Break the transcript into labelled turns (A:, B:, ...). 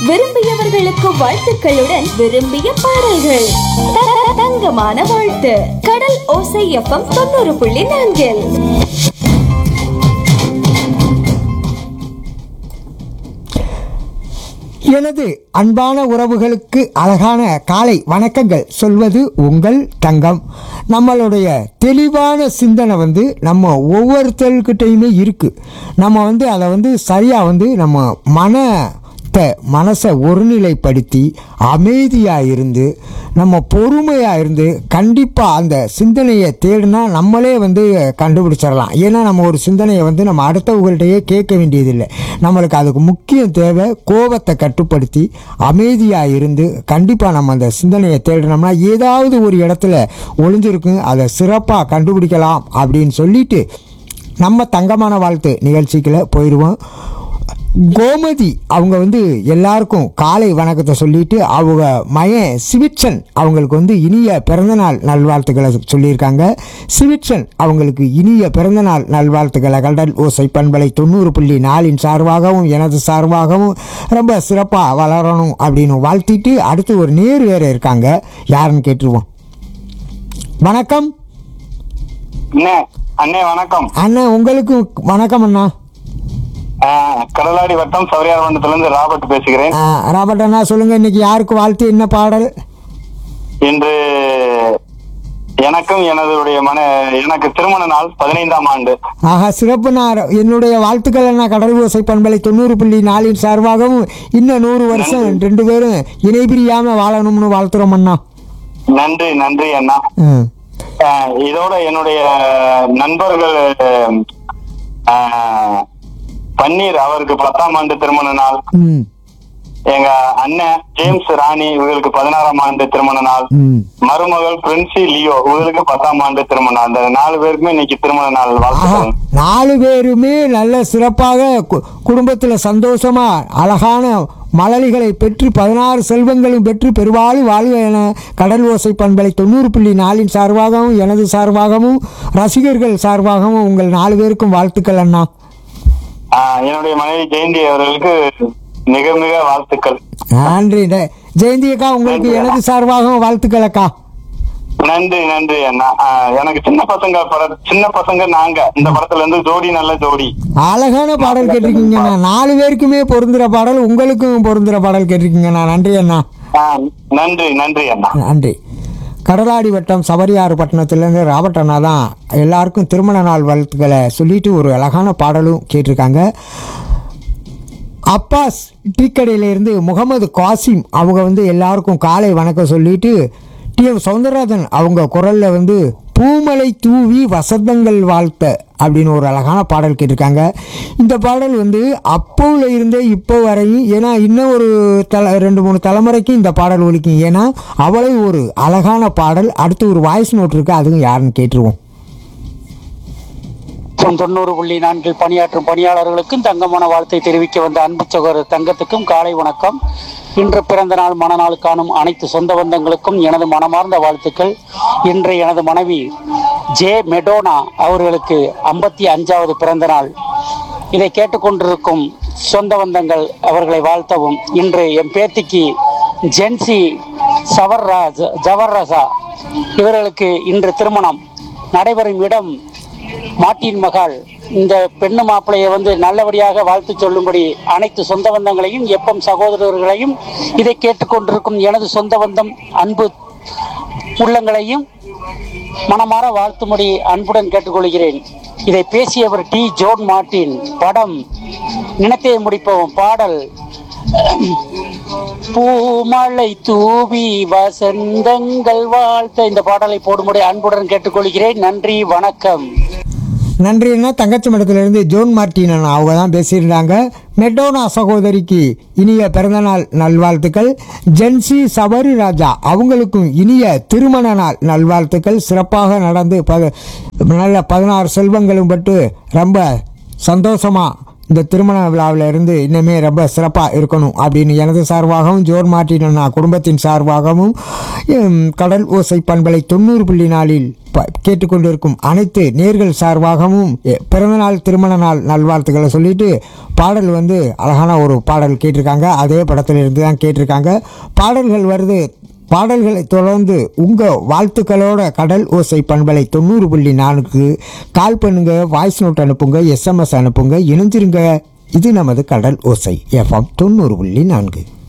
A: விரும்பியவர்களுக்கு வாழ்த்துக்களுடன் விரும்பிய பாடல்கள் த- தங்கமான வாழ்த்து கடல் ஓசை எஃப்எம் தொண்ணூறு புள்ளி நான்கில்
B: எனது அன்பான உறவுகளுக்கு அழகான காலை வணக்கங்கள் சொல்வது உங்கள் தங்கம் நம்மளுடைய தெளிவான சிந்தனை வந்து நம்ம ஒவ்வொருத்தர்கிட்டையுமே இருக்குது நம்ம வந்து அதை வந்து சரியாக வந்து நம்ம மன மனசை ஒருநிலைப்படுத்தி அமைதியாக இருந்து நம்ம பொறுமையாக இருந்து கண்டிப்பாக அந்த சிந்தனையை தேடினா நம்மளே வந்து கண்டுபிடிச்சிடலாம் ஏன்னா நம்ம ஒரு சிந்தனையை வந்து நம்ம அடுத்தவங்கள்ட்டையே கேட்க வேண்டியதில்லை நம்மளுக்கு அதுக்கு முக்கியம் தேவை கோபத்தை கட்டுப்படுத்தி அமைதியாக இருந்து கண்டிப்பாக நம்ம அந்த சிந்தனையை தேடினோம்னா ஏதாவது ஒரு இடத்துல ஒளிஞ்சிருக்கும் அதை சிறப்பாக கண்டுபிடிக்கலாம் அப்படின்னு சொல்லிட்டு நம்ம தங்கமான வாழ்த்து நிகழ்ச்சிக்குள்ள போயிடுவோம் கோமதி அவங்க வந்து எல்லாருக்கும் காலை வணக்கத்தை சொல்லிட்டு அவங்க மயன் சிவிட்சன் அவங்களுக்கு வந்து இனிய பிறந்தநாள் நல்வாழ்த்துக்களை சொல்லியிருக்காங்க சிவிட்சன் அவங்களுக்கு இனிய பிறந்தநாள் நல்வாழ்த்துக்களை கடல் ஓசை பண்பலை தொண்ணூறு புள்ளி நாலின் சார்பாகவும் எனது சார்பாகவும் ரொம்ப சிறப்பாக வளரணும் அப்படின்னு வாழ்த்திட்டு அடுத்து ஒரு நேர் வேறு இருக்காங்க யாருன்னு கேட்டுருவோம் வணக்கம்
C: அண்ணே அண்ணே வணக்கம்
B: அண்ணா உங்களுக்கு வணக்கம் அண்ணா
C: ஆஹ், கடலாடி வட்டம் சௌரியார் மண்டலத்துல இருந்து ராபர்ட் பேசுகிறேன்
B: ஆ, ராபர்ட் அண்ணா சொல்லுங்க இன்னைக்கு யாருக்கு வாழ்த்து என்ன பாடல்
C: இன்று எனக்கும் எனதுடைய மன எனக்கு திருமண நாள் பதினைந்தாம் ஆண்டு
B: ஆஹா சிறப்பு நான் என்னுடைய வாழ்த்துக்கள் அண்ணா கடல் ஓசை பண்பலை தொண்ணூறு புள்ளி நாலின் சார்பாகவும் இன்னும் நூறு வருஷம் ரெண்டு பேரும் இணை பிரியாம வாழணும்னு வாழ்த்துறோம் அண்ணா
C: நன்றி நன்றி அண்ணா
B: ம்
C: ஆஹ், இதோட என்னுடைய நண்பர்கள் ஆஹ், பன்னீர் அவருக்கு பத்தாம் ஆண்டு திருமண நாள்
B: ம்
C: எங்க அண்ணன் ஜேம்ஸ் ராணி இவங்களுக்கு பதினாறாம் ஆண்டு திருமண நாள்
B: ம்
C: மருமகள் பிரின்சி லியோ இவங்களுக்கு பத்தாம் ஆண்டு திருமண நாள் அந்த நாலு பேருக்குமே இன்னைக்கு திருமண நாள்
B: ஆஹா
C: வாழ்த்துக்கள்
B: நாலு பேருமே நல்ல சிறப்பாக கு- குடும்பத்துல சந்தோஷமா அழகான மலலிகளை பெற்று பதினாறு செல்வங்களும் பெற்று பெருவாழ்வு வாழ்வு என கடல் ஓசை பண்பலை தொண்ணூறு புள்ளி நாலின் சார்பாகவும் எனது சார்பாகவும் ரசிகர்கள் சார்பாகவும் உங்கள் நாலு பேருக்கும் வாழ்த்துக்கள் அண்ணா
C: ஆஹ் என்னுடைய மனைவி ஜெயந்தி அவர்களுக்கு மிக மிக வாழ்த்துக்கள்
B: நன்றி ந- ஜெயந்தி அக்கா உங்களுக்கு எனது சார்பாகவும் வாழ்த்துக்கள் அக்கா
C: நன்றி நன்றி அண்ணா ஆஹ் எனக்கு சின்ன பசங்க பட சின்ன பசங்க நாங்க இந்த படத்துல இருந்து ஜோடி நல்ல ஜோடி
B: அழகான பாடல் கேட்டிருக்கீங்கண்ணா நாலு பேருக்குமே பொருந்துற பாடல் உங்களுக்கும் பொருந்துற பாடல் கேட்டிருக்கீங்கண்ணா நன்றி அண்ணா
C: ஆஹ் நன்றி நன்றி அண்ணா
B: நன்றி கடலாடி வட்டம் சபரியாறு பட்டணத்துலேருந்து ராபர்ட் அண்ணா தான் எல்லாருக்கும் திருமண நாள் வாழ்த்துக்களை சொல்லிட்டு ஒரு அழகான பாடலும் கேட்டிருக்காங்க அப்பாஸ் டீக்கடையிலேருந்து முகமது காசிம் அவங்க வந்து எல்லாருக்கும் காலை வணக்கம் சொல்லிட்டு டி எம் சவுந்தரராஜன் அவங்க குரலில் வந்து பூமலை தூவி வசந்தங்கள் வாழ்த்த அப்படின்னு ஒரு அழகான பாடல் கேட்டிருக்காங்க இந்த பாடல் வந்து அப்போவில் இருந்தே இப்போ வரையும் ஏன்னா இன்னும் ஒரு தல ரெண்டு மூணு தலைமுறைக்கு இந்த பாடல் ஒலிக்கும் ஏன்னா அவ்வளவு ஒரு அழகான பாடல் அடுத்து ஒரு வாய்ஸ் நோட் இருக்குது அதுவும் யாருன்னு கேட்டுருவோம்
D: மற்றும் தொண்ணூறு புள்ளி நான்கில் பணியாற்றும் பணியாளர்களுக்கும் தங்கமான வாழ்த்தை தெரிவிக்க வந்த அன்பு சகோதரர் தங்கத்துக்கும் காலை வணக்கம் இன்று பிறந்த நாள் மனநாள் காணும் அனைத்து சொந்த பந்தங்களுக்கும் எனது மனமார்ந்த வாழ்த்துக்கள் இன்று எனது மனைவி ஜே மெடோனா அவர்களுக்கு ஐம்பத்தி அஞ்சாவது பிறந்த நாள் இதை கேட்டுக்கொண்டிருக்கும் சொந்த பந்தங்கள் அவர்களை வாழ்த்தவும் இன்று என் பேத்திக்கு ஜென்சி சவர்ராஜ் ஜவர்ரசா இவர்களுக்கு இன்று திருமணம் நடைபெறும் இடம் மாட்டின் மகால் இந்த பெண்ணு மாப்பிளையை வந்து நல்லபடியாக வாழ்த்து சொல்லும்படி அனைத்து சொந்த பந்தங்களையும் எப்பம் சகோதரர்களையும் இதை கேட்டுக்கொண்டிருக்கும் எனது சொந்த பந்தம் அன்பு உள்ளங்களையும் மனமாற வாழ்த்தும்படி அன்புடன் கேட்டுக்கொள்கிறேன் இதை பேசியவர் டி ஜோன் மார்ட்டின் படம் நினைத்தே முடிப்போம் பாடல் பூமழை தூவி வசந்தங்கள் வாழ்த்த இந்த பாடலை போடும்படி அன்புடன் கேட்டுக்கொள்கிறேன் நன்றி வணக்கம்
B: நன்றின்னா தங்கச்சி மடத்திலிருந்து ஜோன் மார்டின் அண்ணா அவங்க தான் பேசியிருந்தாங்க மெடோனா சகோதரிக்கு இனிய பிறந்தநாள் நல்வாழ்த்துக்கள் ஜென்சி சபரி ராஜா அவங்களுக்கும் இனிய திருமண நாள் நல்வாழ்த்துக்கள் சிறப்பாக நடந்து ப நல்ல பதினாறு செல்வங்களும் பட்டு ரொம்ப சந்தோஷமாக இந்த திருமண விழாவில் இருந்து இன்னுமே ரொம்ப சிறப்பாக இருக்கணும் அப்படின்னு எனது சார்பாகவும் ஜோர் மார்ட்டின் அண்ணா குடும்பத்தின் சார்பாகவும் உம், கடல் ஓசை பண்பலை தொண்ணூறு புள்ளி நாளில் ப- கேட்டுக்கொண்டிருக்கும் அனைத்து நேர்கள் சார்பாகவும் எ, பிறந்தநாள் திருமண நாள் நல்வாழ்த்துக்களை சொல்லிட்டு பாடல் வந்து அழகான ஒரு பாடல் கேட்டிருக்காங்க அதே படத்தில் இருந்து தான் கேட்டிருக்காங்க பாடல்கள் வருது பாடல்களை தொடர்ந்து உங்கள் வாழ்த்துக்களோட கடல் ஓசை பண்பலை தொண்ணூறு புள்ளி நாலுக்கு கால் பண்ணுங்க வாய்ஸ் நோட் அனுப்புங்க எஸ்எம்எஸ் அனுப்புங்க இணைஞ்சிருங்க இது நமது கடல் ஓசை எஃப்எம் தொண்ணூறு புள்ளி நான்கு